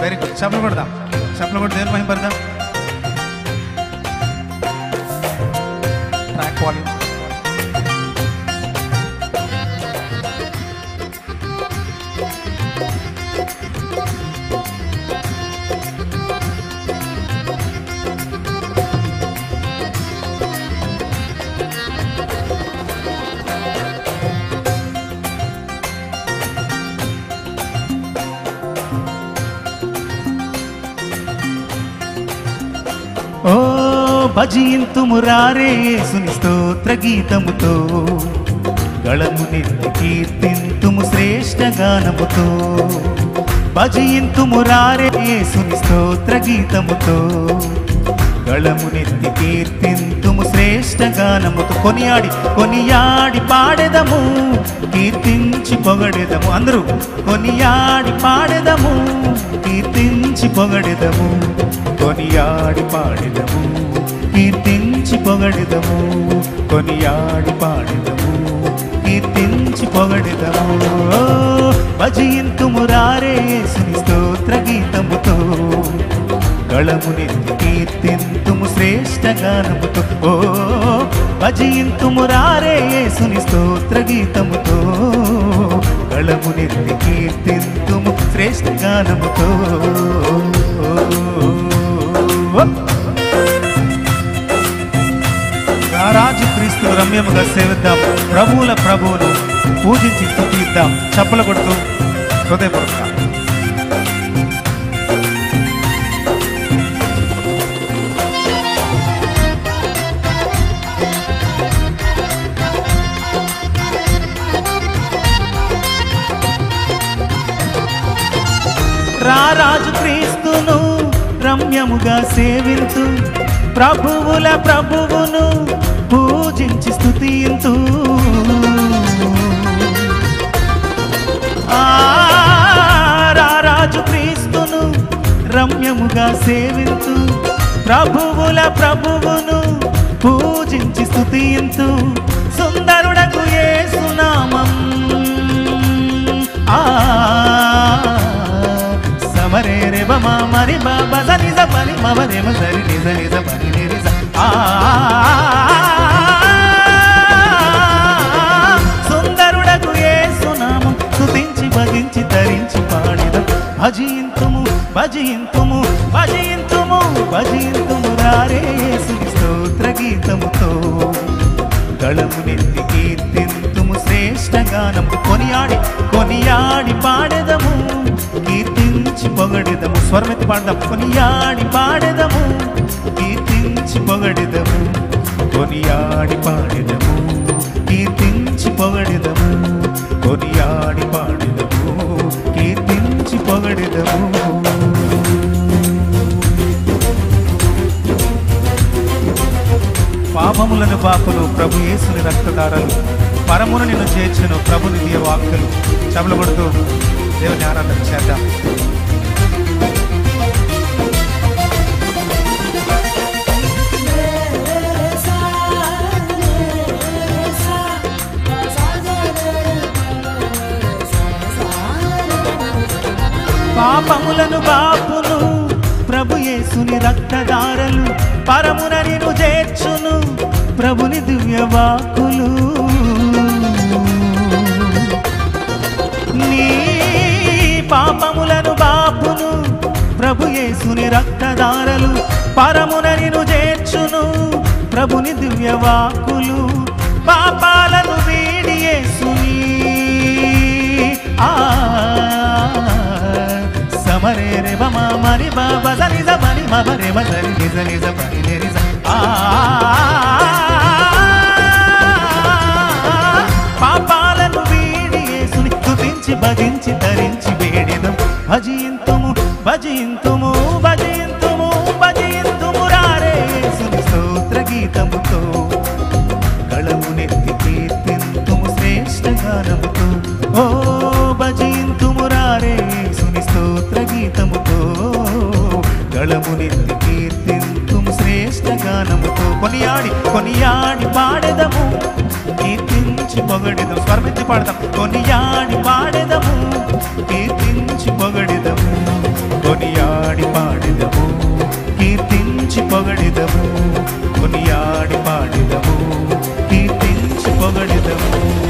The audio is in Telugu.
వెరీ గుడ్ చెప్పలు కొడదాం చెప్పలు కొట్టి దేవుని మహిమ పడదాం ట్రాక్ వాల్యూమ్ ఓ భజింతుము రారే యేసుని స్తోత్ర గీతముతో గళము నెత్తి కీర్తింతుము శ్రేష్ఠ గానముతో భజింతుము రారే యేసుని స్తోత్ర గీతముతో గళము నెత్తి కీర్తింతుము శ్రేష్ఠ గానముతో కొనియాడి కొనియాడి పాడెదము కీర్తించి పొగడెదము అందరూ కొనియాడి పాడెదము కీర్తించి పొగడెదము కొనియాడి పాడెదము కీర్తించి పొగడెదము కొనియాడి పాడెదము కీర్తించి పొగడెదము ఓ, భజింతుము రారే యేసుని స్తోత్ర గీతముతో గళమునెత్తి కీర్తింతుము శ్రేష్ఠ గానముతో ఓ భజింతుము రారే యేసుని స్తోత్ర గీతముతో గళమునెత్తి కీర్తింతుము శ్రేష్ఠ గానముతో రారాజు క్రీస్తు రమ్యముగా సేవిద్దాం ప్రభువుల ప్రభువును పూజించి స్థుతిద్దాం చప్పలు కొడుతూ హృదయపూర్వక రారాజు క్రీస్తును రమ్యముగా సేవింతు ప్రభువుల ప్రభువును పూజించి స్థుతింతు ఆ, రారాజు క్రీస్తును రమ్యముగా సేవింతు ప్రభువుల ప్రభువును పూజించి స్థుతింతు సుందరుడకు యేసునామం ఆ సమరే రే బమ మరి బాబా నిజ పని మమరే సరి నిజ నిజ పని నిజ ఆ సుందరుడకు యేసునామం స్తుతించి భజించి ధరించి పాడిదం భజింతుము భజింతుము భజింతుము భజింతుము రారే యేసుని స్తోత్ర గీతముతో గళమునెత్తి కీర్తింతుము శ్రేష్ఠ గానము కొనియాడి కొనియాడి పాడెదము కీర్తించి పొగడెదము స్వరమెత్తి పాడదాం కొనియాడి పాడెదము కీర్తించి పొగడెదము కొనియాడి పాడెదము కీర్తించి పొగడెదము కొనియాడి పాడెదము కీర్తించి పొగడెదము పాపములను పాపులు ప్రభు యేసుని రక్తధారలు పరమును నిన్ను చేర్చును ప్రభు నిధియ వాక్కులు చపలు కొడుతూ దేవుని ఆరాధన చేద్దాం పాపములను బాపును ప్రభు యేసుని రక్తధారలు పరమున నిను చేర్చును ప్రభుని దివ్య వాక్కులు నీ పాపములను బాపును ప్రభు యేసుని రక్తధారలు పరమున నిను చేర్చును ప్రభుని దివ్య వాక్కులు పాపాలను వీడి యేసుని ఆ సమరే రే బమ మరి బాబ సరి మని మరే మరి నిజ నిజ పని నిజ ఆ పాపాలను వీడి యేసుని స్తుతించి భజించి ధరించి వేడిదం భజింతుము భజింతుము భజింతుము భజింతుము రారే యేసుని స్తోత్ర గీతముతో గళమునెత్తి కీర్తింతుము శ్రేష్ఠ గానముతో ఓ భజింతుము రారే యేసుని స్తోత్ర గీతముతో గళమునెత్తి కీర్తింతుము శ్రేష్ఠ గానముతో కొనియాడి కొనియాడి పాడెదము కీర్తించి పొగడెదం స్వరమెత్తి పాడదాం కొనియాడి పాడెదము కీర్తించి పొగడెదము కొనియాడి స్తోత్రం